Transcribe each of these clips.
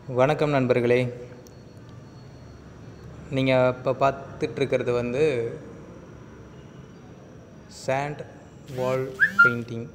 வணக்கம் நண்பர்களே நீங்கள் இப்போ பார்த்துட்ருக்கிறது வந்து சாண்ட் வால் பெயிண்டிங்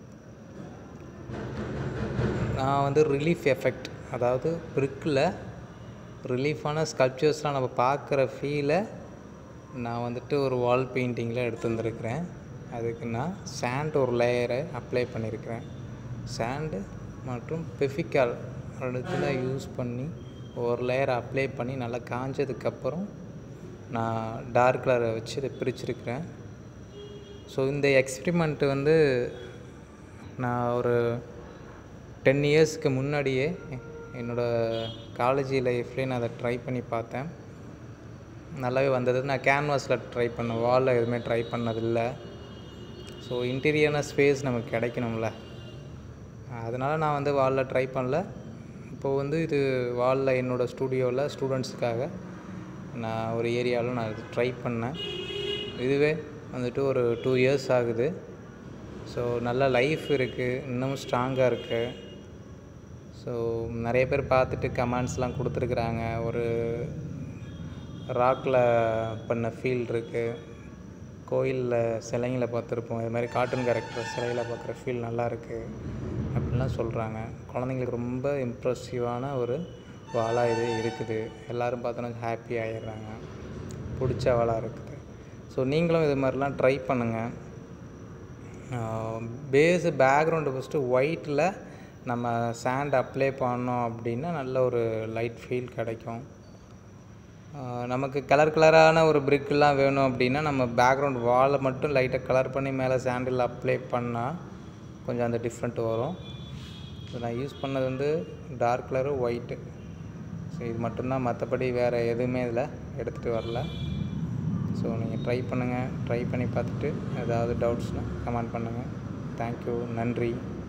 நான் வந்து ரிலீஃப் எஃபெக்ட் அதாவது பிரிக்கில் ரிலீஃபான ஸ்கல்ப்சர்ஸ்லாம் நம்ம பார்க்குற ஃபீலை நான் வந்துட்டு ஒரு வால் பெயிண்டிங்கில் எடுத்து வந்திருக்கிறேன் அதுக்கு நான் சாண்ட் ஒரு லேயரை அப்ளை பண்ணியிருக்கிறேன் சாண்டு மற்றும் பெஃபிக்கால் ரெண்டுத்தில் யூஸ் பண்ணி ஒரு லேயரை அப்ளை பண்ணி நல்லா காஞ்சதுக்கப்புறம் நான் டார்க் கலரை வச்சு இதை பிரிச்சிருக்கிறேன் ஸோ இந்த எக்ஸ்பிரிமெண்ட் வந்து நான் ஒரு டென் இயர்ஸ்க்கு முன்னாடியே என்னோடய காலேஜ் லைஃப்லேயே நான் அதை ட்ரை பண்ணி பார்த்தேன் நல்லாவே வந்தது நான் கேன்வாஸில் ட்ரை பண்ணேன் வாலில் எதுவுமே ட்ரை பண்ணதில்லை ஸோ இன்டீரியரான ஸ்பேஸ் நமக்கு கிடைக்கணும்ல அதனால் நான் வந்து வாலில் ட்ரை பண்ணல இப்போது வந்து இது வாலில் என்னோடய ஸ்டூடியோவில் ஸ்டூடெண்ட்ஸுக்காக நான் ஒரு ஏரியாவில் நான் இது ட்ரை பண்ணேன் இதுவே வந்துட்டு ஒரு டூ இயர்ஸ் ஆகுது ஸோ நல்ல லைஃப் இருக்குது இன்னமும் ஸ்ட்ராங்காக இருக்குது ஸோ நிறைய பேர் பார்த்துட்டு கமெண்ட்ஸ்லாம் கொடுத்துருக்குறாங்க ஒரு ராக்கில் பண்ண ஃபீல் இருக்குது கோயிலில் சிலைங்களை பார்த்துருப்போம் இது மாதிரி கார்ட்டூன் கேரக்டர் சிலையில் பார்க்குற ஃபீல் நல்லா இருக்குது அப்படின்லாம் சொல்கிறாங்க குழந்தைங்களுக்கு ரொம்ப இம்ப்ரெசிவான ஒரு வாளாக இது இருக்குது எல்லோரும் பார்த்தோன்னா ஹாப்பி ஆகிடுறாங்க பிடிச்ச வாளாக இருக்குது ஸோ நீங்களும் இது மாதிரிலாம் ட்ரை பண்ணுங்கள் பேஸு பேக்ரவுண்டு ஃபஸ்ட்டு ஒயிட்டில் நம்ம சாண்ட் அப்ளை பண்ணோம் அப்படின்னா நல்ல ஒரு லைட் ஃபீல் கிடைக்கும் நமக்கு கலர் கலரான ஒரு பிரிக்கெலாம் வேணும் அப்படின்னா நம்ம பேக்ரவுண்ட் வாலை மட்டும் லைட்டாக கலர் பண்ணி மேலே சாண்டில் அப்ளை பண்ணால் கொஞ்சம் அந்த டிஃப்ரெண்ட் வரும் ஸோ நான் யூஸ் பண்ணது வந்து டார்க் கலரு ஒயிட்டு ஸோ இது மட்டும்தான் மற்றபடி வேறு எதுவுமே இதில் எடுத்துகிட்டு வரல ஸோ நீங்கள் ட்ரை பண்ணுங்கள் ட்ரை பண்ணி பார்த்துட்டு ஏதாவது டவுட்ஸ்னால் கமெண்ட் பண்ணுங்கள் தேங்க்யூ நன்றி